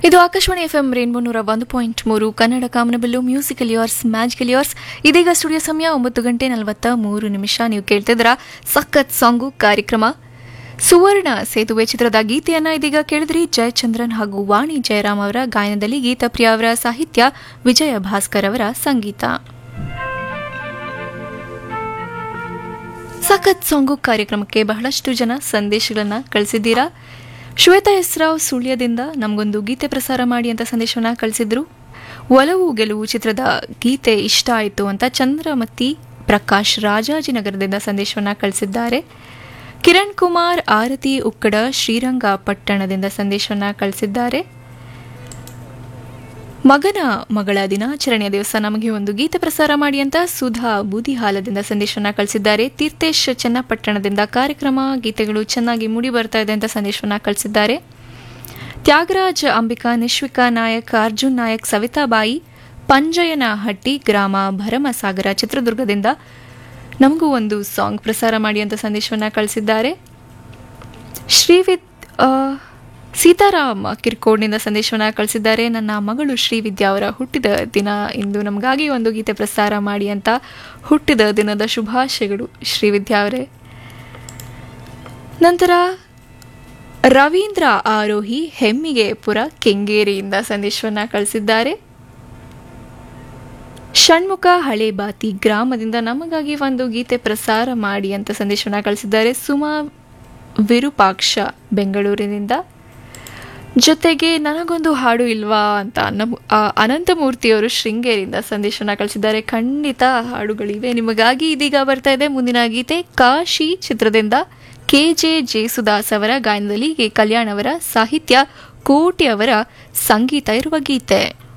ಇದು Akashvani F M rainbow ನೂರ ಒಂದು ಪಾಯಿಂಟ್ ಮೂರು ಕನ್ನಡ ಕಾಮನಬಿಲ್ಲು ಮ್ಯೂಸಿಕಲ್ ಇಯರ್ಸ್ ಮ್ಯಾಜಿಕಲ್ ಇಯರ್ಸ್ ಇದೀಗ ಸ್ಟುಡಿಯೋ ಸಮಯ ಒಂಬತ್ತು ಗಂಟೆ ನಲವತ್ತ ಮೂರು ನಿಮಿಷ ನೀವು ಕೇಳ್ತಿದ್ರ ಸಖತ್ ಸಾಂಗು ಕಾರ್ಯಕ್ರಮ ಸುವರ್ಣ ಸೇತುವೆ ಚಿತ್ರದ ಗೀತೆಯನ್ನ ಇದೀಗ ಕೇಳಿದ್ರಿ ಜಯಚಂದ್ರನ್ ಹಾಗೂ ವಾಣಿ ಜಯರಾಮ್ ಅವರ ಗಾಯನದಲ್ಲಿ ಗೀತಪ್ರಿಯ ಅವರ ಸಾಹಿತ್ಯ ವಿಜಯ ಭಾಸ್ಕರ್ ಅವರ ಸಂಗೀತ ಸಖತ್ ಸಾಂಗು ಕಾರ್ಯಕ್ರಮಕ್ಕೆ ಬಹಳಷ್ಟು ಜನ ಸಂದೇಶಗಳನ್ನ ಕಳಿಸಿದ್ದೀರಾ ಶ್ವೇತಾ ಹೆಸ್ರಾವ್ ಸುಳ್ಯದಿಂದ ನಮಗೊಂದು ಗೀತೆ ಪ್ರಸಾರ ಮಾಡಿ ಅಂತ ಸಂದೇಶವನ್ನ ಕಳಿಸಿದ್ರು ಒಲವು ಗೆಲುವು ಚಿತ್ರದ ಗೀತೆ ಇಷ್ಟ ಆಯಿತು ಅಂತ ಚಂದ್ರಮತಿ ಪ್ರಕಾಶ್ ರಾಜಾಜಿನಗರದಿಂದ ಸಂದೇಶವನ್ನ ಕಳಿಸಿದ್ದಾರೆ ಕಿರಣ್ ಕುಮಾರ್ ಆರತಿ ಉಕ್ಕಡ ಶ್ರೀರಂಗಪಟ್ಟಣದಿಂದ ಸಂದೇಶವನ್ನ ಕಳಿಸಿದ್ದಾರೆ ಮಗನ ಮಗಳ ದಿನಾಚರಣೆಯ ದಿವಸ ನಮಗೆ ಒಂದು ಗೀತೆ ಪ್ರಸಾರ ಮಾಡಿ ಅಂತ ಸುಧಾ ಬೂದಿಹಾಲದಿಂದ ಸಂದೇಶವನ್ನ ಕಳಿಸಿದ್ದಾರೆ ತೀರ್ಥೇಶ್ ಚನ್ನಪಟ್ಟಣದಿಂದ ಕಾರ್ಯಕ್ರಮ ಗೀತೆಗಳು ಚೆನ್ನಾಗಿ ಮೂಡಿ ಬರ್ತಾ ಇದೆ ಅಂತ ಸಂದೇಶವನ್ನ ಕಳಿಸಿದ್ದಾರೆ ತ್ಯಾಗರಾಜ್ ಅಂಬಿಕಾ ನಿಶ್ವಿಕಾ ನಾಯಕ್ ಅರ್ಜುನ್ ನಾಯಕ್ ಸವಿತಾಬಾಯಿ ಪಂಜಯನಹಟ್ಟಿ ಗ್ರಾಮ ಭರಮಸಾಗರ ಚಿತ್ರದುರ್ಗದಿಂದ ನಮಗೂ ಒಂದು ಸಾಂಗ್ ಪ್ರಸಾರ ಮಾಡಿ ಅಂತ ಸಂದೇಶವನ್ನ ಕಳಿಸಿದ್ದಾರೆ ಶ್ರೀವಿದ್ ಆ, ಸೀತಾರಾಮ್ ಕಿರ್ಕೋಡ್ನಿಂದ ಸಂದೇಶವನ್ನ ಕಳಿಸಿದ್ದಾರೆ ನನ್ನ ಮಗಳು ಶ್ರೀವಿದ್ಯಾ ಅವರ ಹುಟ್ಟಿದ ದಿನ ಇಂದು ನಮಗಾಗಿ ಒಂದು ಗೀತೆ ಪ್ರಸಾರ ಮಾಡಿ ಅಂತ ಹುಟ್ಟಿದ ದಿನದ ಶುಭಾಶಯಗಳು ಶ್ರೀವಿದ್ಯಾ ಅವರೇ ನಂತರ ರವೀಂದ್ರ ಆರೋಹಿ ಹೆಮ್ಮಿಗೆ ಪುರ ಕೆಂಗೇರಿಯಿಂದ ಸಂದೇಶವನ್ನ ಕಳಿಸಿದ್ದಾರೆ ಷಣ್ಮುಖ ಹಳೇಬಾತಿ ಗ್ರಾಮದಿಂದ ನಮಗಾಗಿ ಒಂದು ಗೀತೆ ಪ್ರಸಾರ ಮಾಡಿ ಅಂತ ಸಂದೇಶವನ್ನ ಕಳಿಸಿದ್ದಾರೆ ಸುಮಾ ವಿರೂಪಾಕ್ಷ ಬೆಂಗಳೂರಿನಿಂದ ಜೊತೆಗೆ ನನಗೊಂದು ಹಾಡು ಇಲ್ವಾ ಅಂತ ನಮ್- ಆ, ಅನಂತಮೂರ್ತಿಯವರು ಶೃಂಗೇರಿಯಿಂದ ಸಂದೇಶವನ್ನ ಕಳಿಸಿದ್ದಾರೆ ಖಂಡಿತ ಹಾಡುಗಳಿವೆ ನಿಮಗಾಗಿ ಇದೀಗ ಬರ್ತಾ ಇದೆ ಮುಂದಿನ ಗೀತೆ ಕಾಶಿ ಚಿತ್ರದಿಂದ ಕೆ ಜೆ ಜೇಸುದಾಸ್ ಅವರ ಗಾಯನದಲ್ಲಿ ಕೆ ಕಲ್ಯಾಣ್ ಅವರ ಸಾಹಿತ್ಯ ಕೋಟಿ ಅವರ ಸಂಗೀತ ಇರುವ ಗೀತೆ